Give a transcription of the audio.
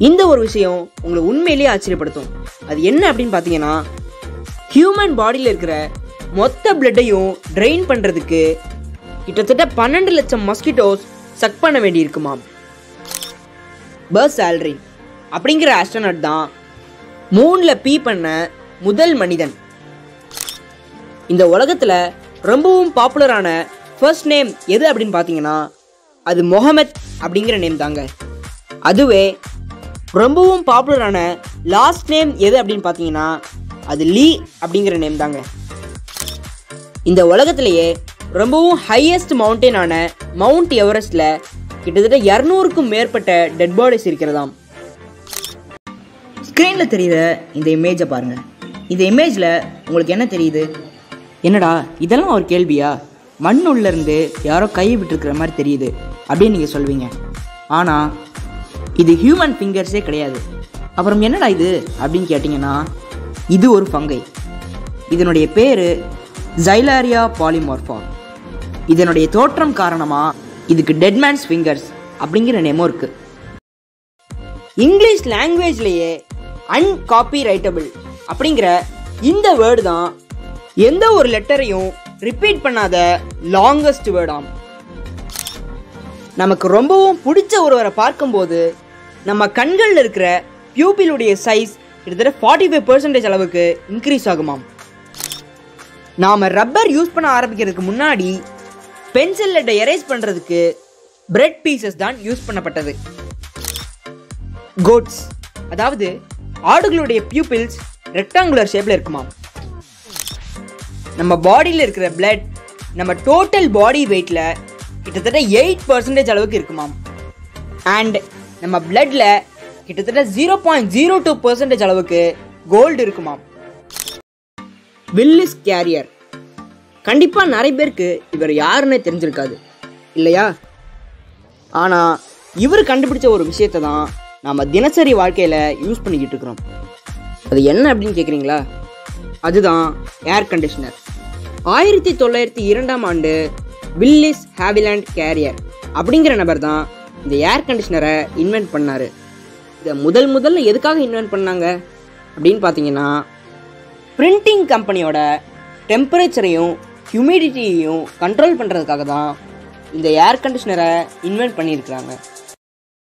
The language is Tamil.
இந்த ஒரு விஷயம் உங்களை உண்மையிலேயே ஆச்சரியப்படுத்தும் அது என்ன அப்படின்னு பார்த்தீங்கன்னா ஹியூமன் பாடியில் இருக்கிற மொத்த பிளட்டையும் ட்ரெயின் பண்ணுறதுக்கு கிட்டத்தட்ட பன்னெண்டு லட்சம் மஸ்கிட்டோஸ் சக் பண்ண வேண்டியிருக்குமாம் பஸ் ஆல்ரின் அப்படிங்கிற ஆஸ்ட்ரோனட் தான் மூணில் பீ பண்ண முதல் மனிதன் இந்த உலகத்தில் ரொம்பவும் பாப்புலரான ஃபர்ஸ்ட் நேம் எது அப்படின்னு பார்த்தீங்கன்னா அது முகமத் அப்படிங்கிற நேம் தாங்க அதுவே ரொம்பவும் பாப்புலரான லாஸ்ட் நேம் எது அப்படின்னு பார்த்தீங்கன்னா அது லீ அப்படிங்கிற நேம் தாங்க இந்த உலகத்திலேயே ரொம்பவும் ஹையஸ்ட் மவுண்டெயினான மவுண்ட் எவரெஸ்டில் கிட்டத்தட்ட இரநூறுக்கும் மேற்பட்ட டெட் பாடிஸ் இருக்கிறதாம் ஸ்க்ரீனில் தெரியுற இந்த இமேஜை பாருங்கள் இந்த இமேஜில் உங்களுக்கு என்ன தெரியுது என்னடா இதெல்லாம் ஒரு கேள்வியா மண் உள்ள இருந்து யாரோ கை விட்டுருக்கிற மாதிரி தெரியுது அப்படின்னு நீங்கள் சொல்வீங்க ஆனால் இது ஹியூமன் ஃபிங்கர்ஸே கிடையாது அப்புறம் என்னடா இது அப்படின்னு கேட்டிங்கன்னா இது ஒரு ஃபங்கை இதனுடைய பேர் ஜைலாரியா பாலிமார்ஃபா இதனுடைய தோற்றம் காரணமாக இதுக்கு டெட்மேன்ஸ் ஃபிங்கர்ஸ் அப்படிங்கிற நேமும் இருக்குது இங்கிலீஷ் லாங்குவேஜ்லேயே அன்காப்பி ரைட்டபிள் அப்படிங்கிற இந்த வேர்டு தான் எந்த ஒரு லெட்டரையும் ரிப்பீட் பண்ணாத லாங்கஸ்ட் வேர்டாம் நமக்கு ரொம்பவும் பிடிச்ச ஒருவரை பார்க்கும்போது நம்ம கண்களில் இருக்கிற பியூப்பிலுடைய சைஸ் கிட்டத்தட்ட ஃபார்ட்டி ஃபைவ் பர்சன்டேஜ் அளவுக்கு இன்க்ரீஸ் ஆகுமாம் நாம் ரப்பர் யூஸ் பண்ண ஆரம்பிக்கிறதுக்கு முன்னாடி பென்சில் லெட்டை எரேஸ் பண்ணுறதுக்கு பிரெட் பீசஸ் தான் யூஸ் பண்ணப்பட்டது கோட்ஸ் அதாவது ஆடுகளுடைய பியூப்பிள்ஸ் ரெக்டாங்குலர் ஷேப்பில் இருக்குமாம் நம்ம பாடியில் இருக்கிற பிளட் நம்ம டோட்டல் பாடி வெயிட்டில் கிட்டத்தட்ட எயிட் பர்சன்டேஜ் அளவுக்கு இருக்குமாம் அண்ட் நம்ம பிளட்ல கிட்டத்தட்ட zero point zero two percentage அளவுக்கு கோல்டு இருக்குமாம் வில்லிஸ் கேரியர் கண்டிப்பாக நிறைய பேருக்கு இவர் யாருன்னே தெரிஞ்சிருக்காது இல்லையா ஆனால் இவர் கண்டுபிடிச்ச ஒரு விஷயத்தை தான் நாம் தினசரி வாழ்க்கையில் யூஸ் பண்ணிக்கிட்டு இருக்கிறோம் அது என்ன அப்படின்னு கேட்குறீங்களா அதுதான் ஏர் கண்டிஷனர் ஆயிரத்தி தொள்ளாயிரத்தி இரண்டாம் ஆண்டு வில்லிஸ் ஹேவிலாண்ட் கேரியர் அப்படிங்கிற நபர் தான் இந்த ஏர் கண்டிஷனரை இன்வென்ட் பண்ணார் இதை முதல் முதல்ல எதுக்காக இன்வென்ட் பண்ணாங்க அப்படின்னு பார்த்தீங்கன்னா பிரிண்டிங் கம்பெனியோட டெம்பரேச்சரையும் ஹியூமிடிட்டியையும் கண்ட்ரோல் பண்ணுறதுக்காக தான் இந்த ஏர் கண்டிஷனரை இன்வென்ட் பண்ணியிருக்கிறாங்க